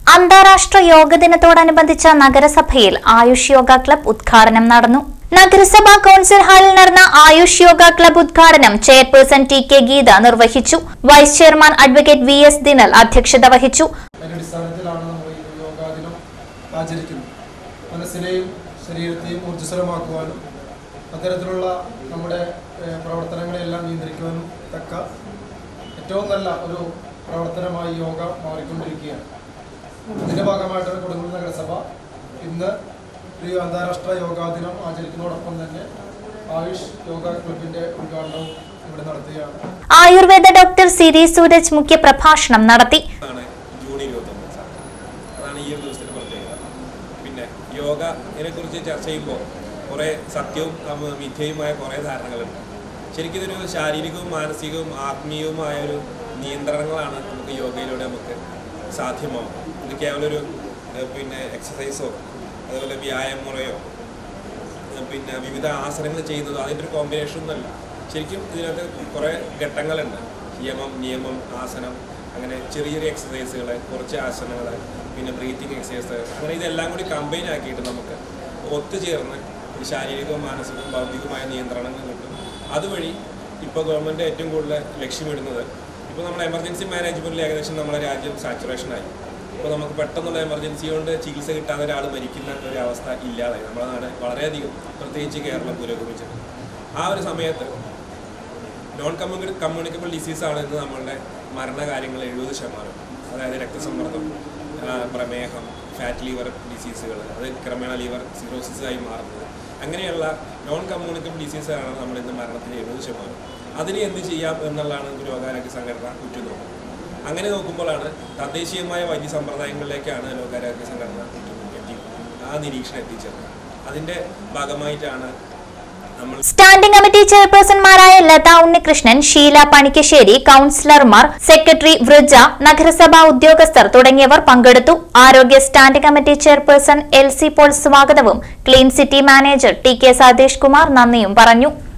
അന്താരാഷ്ട്ര യോഗ ദിനത്തോടനുബന്ധിച്ച നഗരസഭയിൽ ആയുഷ് യോഗ ക്ലബ് ഉദ്ഘാടനം നടന്നു നഗരസഭാ കൌൺസിൽ ഹാളിൽ നടന്ന ആയുഷ് യോഗ ക്ലബ് ഉദ്ഘാടനം ചെയർപേഴ്സൺ ടി കെ ഗീത നിർവഹിച്ചു vice chairman advocate V S Dinal അധ്യക്ഷത വഹിച്ചു അതിന്റെ അടിസ്ഥാനത്തിലാണ് നമ്മൾ ഈ യോഗാ ദിനം ആചരിക്കുന്നത് മനസ്സിനെയും ശരീരത്തെയും ഊർജ്ജസ്വലമാക്കുവാനും അത്തരത്തിലുള്ള നമ്മുടെ ഏഹ്, പ്രവർത്തനങ്ങളെല്ലാം നിയന്ത്രിക്കുവാനും തക്ക ഏറ്റവും നല്ല ഒരു പ്രവർത്തനമായി യോഗ മാറിക്കൊണ്ടിരിക്കുകയാണ് ഇതിന്റെ ഭാഗമായിട്ടാണ് കൊടുങ്ങല്ലൂർ നഗരസഭ ഇന്ന് ഒരു അന്താരാഷ്ട്ര യോഗാ ദിനം ആചരിക്കുന്നതോടൊപ്പം തന്നെ ആയുഷ് യോഗ ക്ലബിന്റെ ഉദ്ഘാടനവും ഇവിടെ നടത്തുകയാണ് ആയുർവേദ ഡോക്ടർ സിരി സൂരജ് മുഖ്യ പ്രഭാഷണം നടത്തി ആണ് ജൂൺ ഇരുപത്തൊമ്പത് സാർ അതാണ് ഈ ഒരു ദിവസത്തിന്റെ പ്രത്യേകത പിന്നെ യോഗ ഇതിനെക്കുറിച്ച് ചർച്ച ചെയ്യുമ്പോൾ കുറേ സത്യവും അഹ് മിഥ്യയുമായ കുറേ ധാരണകളുണ്ട് ശരിക്കും ഇതൊരു ശാരീരികവും മാനസികവും ആത്മീയവുമായ ഒരു നിയന്ത്രണങ്ങളാണ് നമുക്ക് യോഗയിലൂടെ നമുക്ക് സാധ്യമാവും ഇത് കേവലം ഒരു ഏഹ് പിന്നെ എക്സസൈസോ അതുപോലെ വ്യായാമ മുറയോ ഏഹ് പിന്നെ വിവിധ ആസനങ്ങൾ ചെയ്യുന്നതോ അതിൻ്റെ ഒരു കോമ്പിനേഷൻ ഒന്നല്ല ശരിക്കും ഇതിനകത്ത് കുറേ ഘട്ടങ്ങളുണ്ട് യമം നിയമം ആസനം അങ്ങനെ ചെറിയ ചെറിയ എക്സസൈസുകൾ കുറച്ച് ആസനങ്ങൾ പിന്നെ ബ്രീത്തിങ് എക്സസൈസ് അങ്ങനെ ഇതെല്ലാം കൂടി കമ്പൈൻ ആക്കിയിട്ട് നമുക്ക് ഒത്തുചേർന്ന് ഈ ശാരീരികവും മാനസികവും ബൗദ്ധികവുമായ നിയന്ത്രണങ്ങൾ കിട്ടും അതുവഴി ഇപ്പോൾ ഗവൺമെൻറ് ഏറ്റവും കൂടുതൽ ലക്ഷ്യമിടുന്നത് ഇപ്പോൾ നമ്മൾ എമർജൻസി മാനേജ്മെൻറ്റിൽ ഏകദേശം നമ്മുടെ രാജ്യം സാച്ചുറേഷനായി ഇപ്പോൾ നമുക്ക് പെട്ടെന്നുള്ള എമർജൻസി കൊണ്ട് ചികിത്സ കിട്ടാതെ ഒരാൾ മരിക്കുന്ന ഒരു അവസ്ഥ ഇല്ലാതായി നമ്മുടെ നാട് വളരെയധികം പ്രത്യേകിച്ച് കേരളം പുരോഗമിച്ചിട്ടുണ്ട് ആ ഒരു സമയത്ത് നോൺ കമ്മ്യൂണി കമ്മ്യൂണിക്കബിൾ ഡിസീസാണ് ഇന്ന് നമ്മളുടെ മരണകാര്യങ്ങൾ എഴുപത് ശതമാനം അതായത് രക്തസമ്മർദ്ദം ആ, പ്രമേഹം ഫാറ്റ് ലിവർ ഡിസീസുകൾ അത് ക്രമേണ ലിവർ സിറോസിസ് ആയി മാറുന്നത് അങ്ങനെയുള്ള നോൺ കമ്മ്യൂണിക്കബിൾ ഡിസീസാണ് നമ്മൾ ഇന്ന് മരണത്തിന് എഴുപത് ശതമാനം അതിന് എന്ത് ചെയ്യാം എന്നുള്ളതാണ് ഒരു രോഗാരോഗ്യ സംഘടന ഉറ്റുനോക്കുന്നത് അങ്ങനെ നോക്കുമ്പോഴാണ് തദ്ദേശീയമായ വൈദ്യ സമ്പ്രദായങ്ങളിലേക്കാണ് ലോകാരോഗ്യ സംഘടന എത്തി ആ നിരീക്ഷണം എത്തിച്ചേർന്നത് അതിൻ്റെ ഭാഗമായിട്ടാണ് നമ്മൾ സ്റ്റാൻഡിംഗ് കമ്മിറ്റി ചെയർപേഴ്സൺമാരായ ലത ഉണ്ണികൃഷ്ണൻ ഷീല പണിക്കശ്ശേരി കൌൺസിലർമാർ സെക്രട്ടറി വൃജ നഗരസഭാ ഉദ്യോഗസ്ഥർ തുടങ്ങിയവർ പങ്കെടുത്തു ആരോഗ്യ standing committee chairperson L C Paul സ്വാഗതവും clean city manager T K Satheesh Kumar നന്ദിയും പറഞ്ഞു